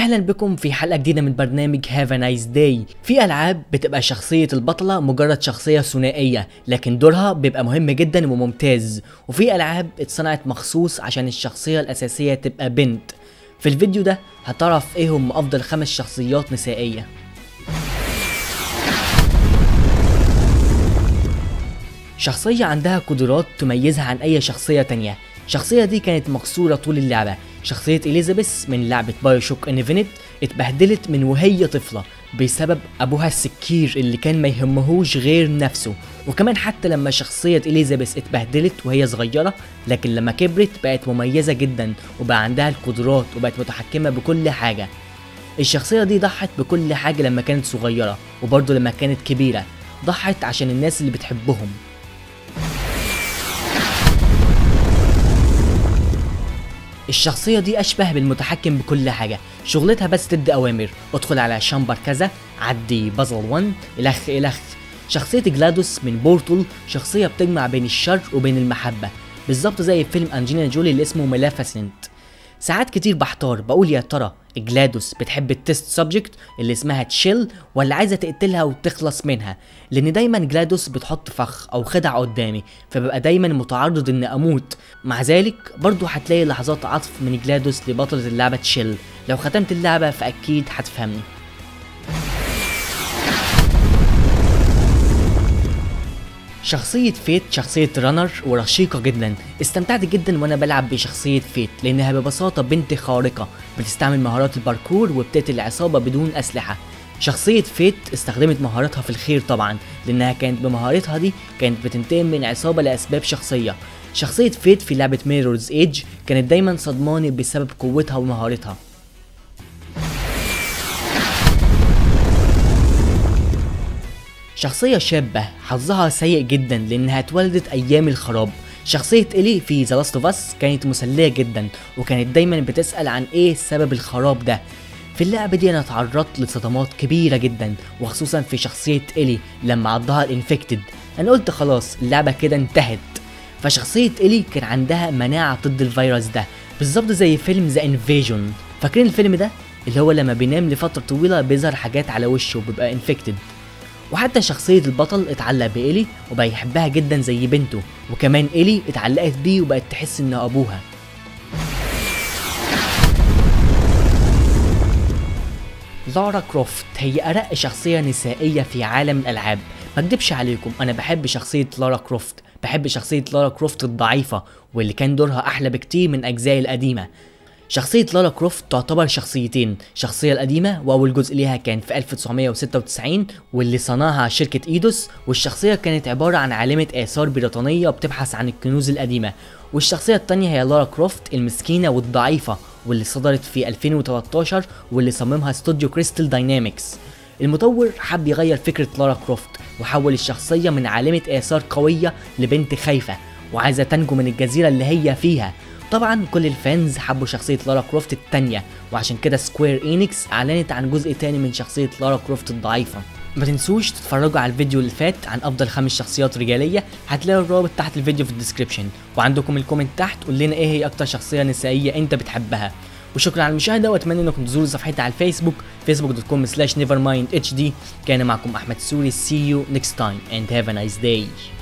اهلا بكم في حلقه جديده من برنامج هاف نايس داي في العاب بتبقى شخصيه البطله مجرد شخصيه ثنائيه لكن دورها بيبقى مهم جدا وممتاز وفي العاب اتصنعت مخصوص عشان الشخصيه الاساسيه تبقى بنت في الفيديو ده هتعرف ايه هم افضل خمس شخصيات نسائيه شخصية عندها قدرات تميزها عن أي شخصية تانية الشخصية دي كانت مكسورة طول اللعبة شخصية إليزابيث من لعبة بايو شوك انفينيت اتبهدلت من وهي طفلة بسبب أبوها السكير اللي كان ما يهمهوش غير نفسه وكمان حتى لما شخصية إليزابيث اتبهدلت وهي صغيرة لكن لما كبرت بقت مميزة جدا وبقى عندها القدرات وبقت متحكمة بكل حاجة الشخصية دي ضحت بكل حاجة لما كانت صغيرة وبرضه لما كانت كبيرة ضحت عشان الناس اللي بتحبهم الشخصية دي أشبه بالمتحكم بكل حاجة شغلتها بس تدي أوامر ادخل على شامبر كذا عدي بازل 1 إلخ إلخ شخصية جلادوس من بورتول شخصية بتجمع بين الشر وبين المحبة بالظبط زي فيلم أنجينا جولي اللي اسمه ملافسنت ساعات كتير بحتار بقول يا ترى جلادوس بتحب التست سبجكت اللي اسمها تشيل ولا عايزه تقتلها وتخلص منها لان دايما جلادوس بتحط فخ او خدع قدامي فببقى دايما متعرض ان اموت مع ذلك برضو هتلاقي لحظات عطف من جلادوس لبطلة اللعبة تشيل لو ختمت اللعبة فاكيد هتفهمني شخصية فيت شخصية رانر ورشيقة جدا استمتعت جدا وانا بلعب بشخصية فيت لانها ببساطة بنت خارقة بتستعمل مهارات الباركور وبتقتل العصابة بدون اسلحة شخصية فيت استخدمت مهاراتها في الخير طبعا لانها كانت بمهارتها دي كانت بتنتقم من عصابة لاسباب شخصية شخصية فيت في لعبة ميرورز ايج كانت دايما صدماني بسبب قوتها ومهارتها شخصية شابة حظها سيء جدا لأنها اتولدت أيام الخراب شخصية إلي في ذا لاست اوف اس كانت مسلية جدا وكانت دايما بتسأل عن إيه سبب الخراب ده في اللعبة دي أنا اتعرضت لصدمات كبيرة جدا وخصوصا في شخصية إلي لما عضها الانفكتد أنا قلت خلاص اللعبة كده انتهت فشخصية إلي كان عندها مناعة ضد الفيروس ده بالظبط زي فيلم ذا انفيجن فاكرين الفيلم ده اللي هو لما بينام لفترة طويلة بيظهر حاجات على وشه وبيبقى انفكتد وحتى شخصية البطل اتعلق بإيلي وبقى يحبها جدا زي بنته وكمان إيلي اتعلقت بيه وبقت تحس انه ابوها لارا كروفت هي أرق شخصية نسائية في عالم الألعاب ما اكدبش عليكم أنا بحب شخصية لارا كروفت بحب شخصية لارا كروفت الضعيفة واللي كان دورها أحلى بكتير من أجزاء القديمة شخصية لارا كروفت تعتبر شخصيتين الشخصية القديمة وأول جزء ليها كان في 1996 واللي صنعها شركة إيدوس والشخصية كانت عبارة عن عالمة آثار بريطانية بتبحث عن الكنوز القديمة والشخصية التانية هي لارا كروفت المسكينة والضعيفة واللي صدرت في 2013 واللي صممها استوديو كريستال داينامكس المطور حب يغير فكرة لارا كروفت وحول الشخصية من عالمة آثار قوية لبنت خايفة وعايزة تنجو من الجزيرة اللي هي فيها طبعا كل الفانز حبوا شخصية لارا كروفت التانية وعشان كده سكوير إينكس أعلنت عن جزء تاني من شخصية لارا كروفت الضعيفة ما تنسوش تتفرجوا على الفيديو اللي فات عن افضل خمس شخصيات رجاليه هتلاقوا الرابط تحت الفيديو في الديسكربشن وعندكم الكومنت تحت قول لنا ايه هي اكتر شخصيه نسائيه انت بتحبها وشكرا على المشاهده واتمنى انكم تزوروا صفحتي على الفيسبوك facebook.com slash nevermind hd كان معكم احمد سوري see you next time and have a nice day